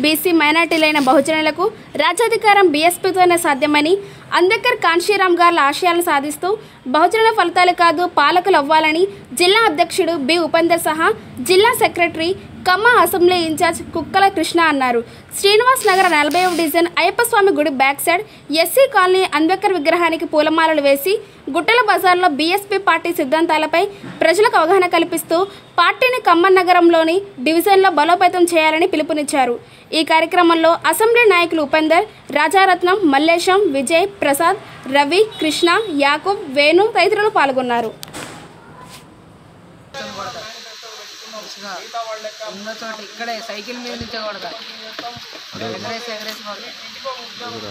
BC మైనార్టీలైన బహుజనులకు రాజ్యాధికారం బీఎస్పీతోనే సాధ్యమని అంబేద్కర్ కాన్షీరామ్ గార్ల ఆశయాలను సాధిస్తూ బహుజనుల ఫలితాలు కాదు పాలకులు అవ్వాలని జిల్లా అధ్యక్షుడు బి ఉపేందర్ సహా జిల్లా సెక్రటరీ ఖమ్మం అసెంబ్లీ ఇన్ఛార్జ్ కుక్కల కృష్ణ అన్నారు శ్రీనివాస్ నగర్ నలభై డివిజన్ అయ్యప్పస్వామి గుడి back side SC colony Ambedkar విగ్రహానికి పూలమాలలు వేసి గుట్టల బజార్లో బీఎస్పీ పార్టీ సిద్ధాంతాలపై ప్రజలకు అవగాహన కల్పిస్తూ పార్టీని ఖమ్మం నగరంలోని డివిజన్లో బలోపేతం చేయాలని పిలుపునిచ్చారు ఈ కార్యక్రమంలో అసెంబ్లీ నాయకులు ఉపేందర్ రాజారత్నం మల్లేశం విజయ్ ప్రసాద్ రవి కృష్ణ యాకూబ్ వేణు తదితరులు పాల్గొన్నారు ఇసుక ఉన్న చోట ఇక్కడే సైకిల్ మీద నుంచే కొడతా ఎగరేసి ఎగరేసి కొడతా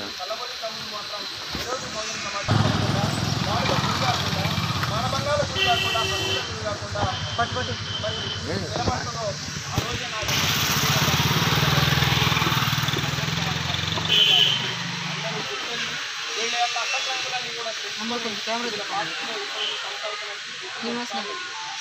పట్టు పట్టు నంబర్ కొంచెం కెమెరా తీసుకోండి. శ్రీనివాస్ నగర్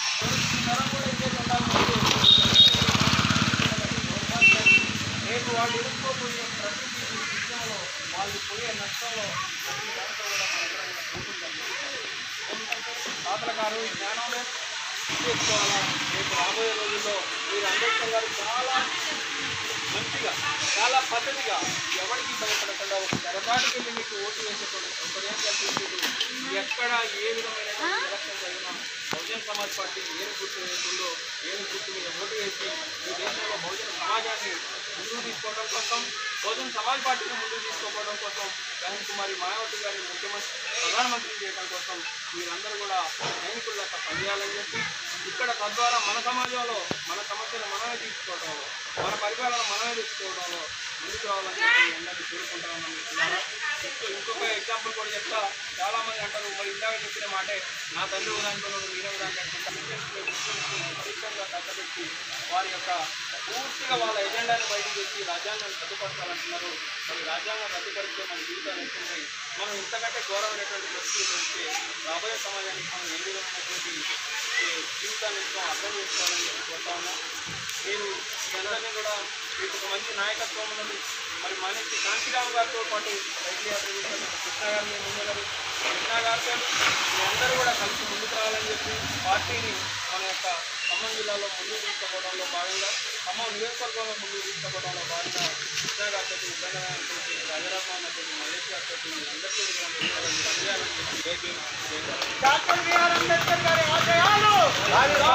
తాతల గారు ఈ జ్ఞానంలో చేసుకోవాలా రేపు రాబోయే రోజుల్లో మీరు అంబేద్కర్ గారు చాలా మంచిగా చాలా పద్ధతిగా ఎవరికి భయపడకుండా ఒక తెరపాటుకి వెళ్ళి మీకు ఓటు వేసేటువంటి సౌకర్యం కల్పించేది ఎక్కడ ఏ విధమైన ఎలక్షన్ జరిగినా బహుజన్ సమాజ్ పార్టీ ఏమి గుర్తు వేస్తుందో ఏమి గుర్తు మీద ఓటు వేసి ఈ దేశంలో బహుజన సమాజాన్ని ముందుకు తీసుకోవడం కోసం బహుజన్ సమాజ్ పార్టీని ముందుకు తీసుకోవడం కోసం బహన్ కుమారి మాయావతి గారిని ముఖ్యమంత్రి ప్రధానమంత్రి చేయడం కోసం మీరందరూ కూడా సైనికుల పనిచేయాలని చెప్పి ఇక్కడ తద్వారా మన సమాజంలో మన సమస్యలు మనమే తీసుకోవడంలో మన పరిపాలన మనమే తీసుకోవడంలో ముందుకు రావాలని చెప్పి మీ అందరినీ కోరుకుంటామని మిత్రులారా. ఇంకో ఇంకొక ఎగ్జాంపుల్ కూడా చెప్తా చాలా మంది అంటారు మరి ఇందాక చెప్పిన మాటే నా తండ్రి ఉదాహరణలో మీరే ఉదాహరణ పరీక్షంగా తగ్గబెట్టి వారి యొక్క పూర్తిగా వాళ్ళ ఎజెండాను బయటకు తెచ్చి రాజ్యాంగాన్ని రద్దుపరచాలంటున్నారు మరి రాజ్యాంగం రద్దుపరిస్తే మన జీవితాలు ఎక్కుంటాయి మనం ఇంతకంటే ఘోరమైనటువంటి పరిస్థితులు వస్తే రాబోయే సమాజానికి మనం ఏ విధమైనటువంటి ఈ జీవితాన్ని ఎంతో అర్థం చేసుకోవాలని చెప్పి కోరుతా ఉన్నాం మీరు మీ అందరినీ కూడా మీకు ఒక మంచి నాయకత్వం ఉన్నది మరి మనిషి కాంతిరామ్ గారితో పాటు రైతు యాత్ర చేసిన కృష్ణ గారు మీ ముందున్నారు కృష్ణ గారితో మీ అందరూ కూడా కలిసి ముందుకు రావాలని చెప్పి పార్టీని మన యొక్క ఖమ్మం జిల్లాలో ముందుకు తీసుకుపోవడంలో భాగంగా ఖమ్మం నియోజకవర్గంలో ముందుకు తీసుకుపోవడంలో భాగంగా కృష్ణ గారితో ఉపేంద్ర గారితో రాజరాజన్ గారితో మల్లేష్ గారితో మీ అందరితో కూడా ముందుకు పనిచేయాలని చెప్పి జై భీమ్ జై భారత్.